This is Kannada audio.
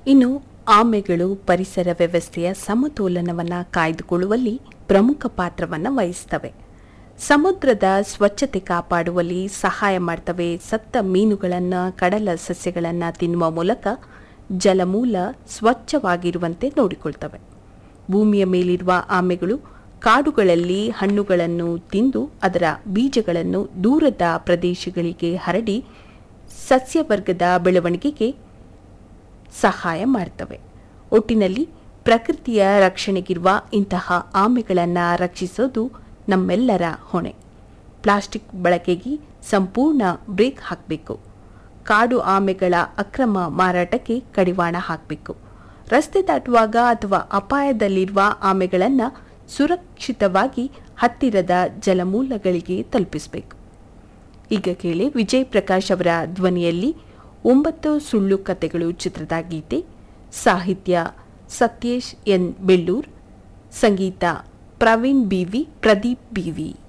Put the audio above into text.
ಇನ್ನು ಆಮೆಗಳು ಪರಿಸರ ವ್ಯವಸ್ಥೆಯ ಸಮತೋಲನವನ್ನು ಕಾಯ್ದುಕೊಳ್ಳುವಲ್ಲಿ ಪ್ರಮುಖ ಪಾತ್ರವನ್ನು ವಹಿಸ್ತವೆ ಸಮುದ್ರದ ಸ್ವಚ್ಛತೆ ಕಾಪಾಡುವಲ್ಲಿ ಸಹಾಯ ಮಾಡ್ತವೆ ಸತ್ತ ಮೀನುಗಳನ್ನು ಕಡಲ ಸಸ್ಯಗಳನ್ನು ತಿನ್ನುವ ಮೂಲಕ ಜಲಮೂಲ ಸ್ವಚ್ಛವಾಗಿರುವಂತೆ ನೋಡಿಕೊಳ್ತವೆ ಭೂಮಿಯ ಮೇಲಿರುವ ಆಮೆಗಳು ಕಾಡುಗಳಲ್ಲಿ ಹಣ್ಣುಗಳನ್ನು ತಿಂದು ಅದರ ಬೀಜಗಳನ್ನು ದೂರದ ಪ್ರದೇಶಗಳಿಗೆ ಹರಡಿ ಸಸ್ಯವರ್ಗದ ಬೆಳವಣಿಗೆಗೆ ಸಹಾಯ ಮಾಡ್ತವೆ ಒಟ್ಟಿನಲ್ಲಿ ಪ್ರಕೃತಿಯ ರಕ್ಷಣೆಗಿರುವ ಇಂತಹ ಆಮೆಗಳನ್ನು ರಕ್ಷಿಸೋದು ನಮ್ಮೆಲ್ಲರ ಹೊಣೆ ಪ್ಲಾಸ್ಟಿಕ್ ಬಳಕೆಗೆ ಸಂಪೂರ್ಣ ಬ್ರೇಕ್ ಹಾಕಬೇಕು ಕಾಡು ಆಮೆಗಳ ಅಕ್ರಮ ಮಾರಾಟಕ್ಕೆ ಕಡಿವಾಣ ಹಾಕಬೇಕು ರಸ್ತೆ ದಾಟುವಾಗ ಅಥವಾ ಅಪಾಯದಲ್ಲಿರುವ ಆಮೆಗಳನ್ನು ಸುರಕ್ಷಿತವಾಗಿ ಹತ್ತಿರದ ಜಲಮೂಲಗಳಿಗೆ ತಲುಪಿಸಬೇಕು ಈಗ ಕೇಳಿ ವಿಜಯ್ ಪ್ರಕಾಶ್ ಅವರ ಧ್ವನಿಯಲ್ಲಿ ಒಂಬತ್ತು ಸುಳ್ಳು ಕತೆಗಳು ಚಿತ್ರದ ಗೀತೆ ಸಾಹಿತ್ಯ ಸತ್ಯೇಶ್ ಎನ್ ಬೆಳ್ಳೂರ್ ಸಂಗೀತ ಪ್ರವೀಣ್ ಬಿವಿ ಪ್ರದೀಪ್ ಬಿವಿ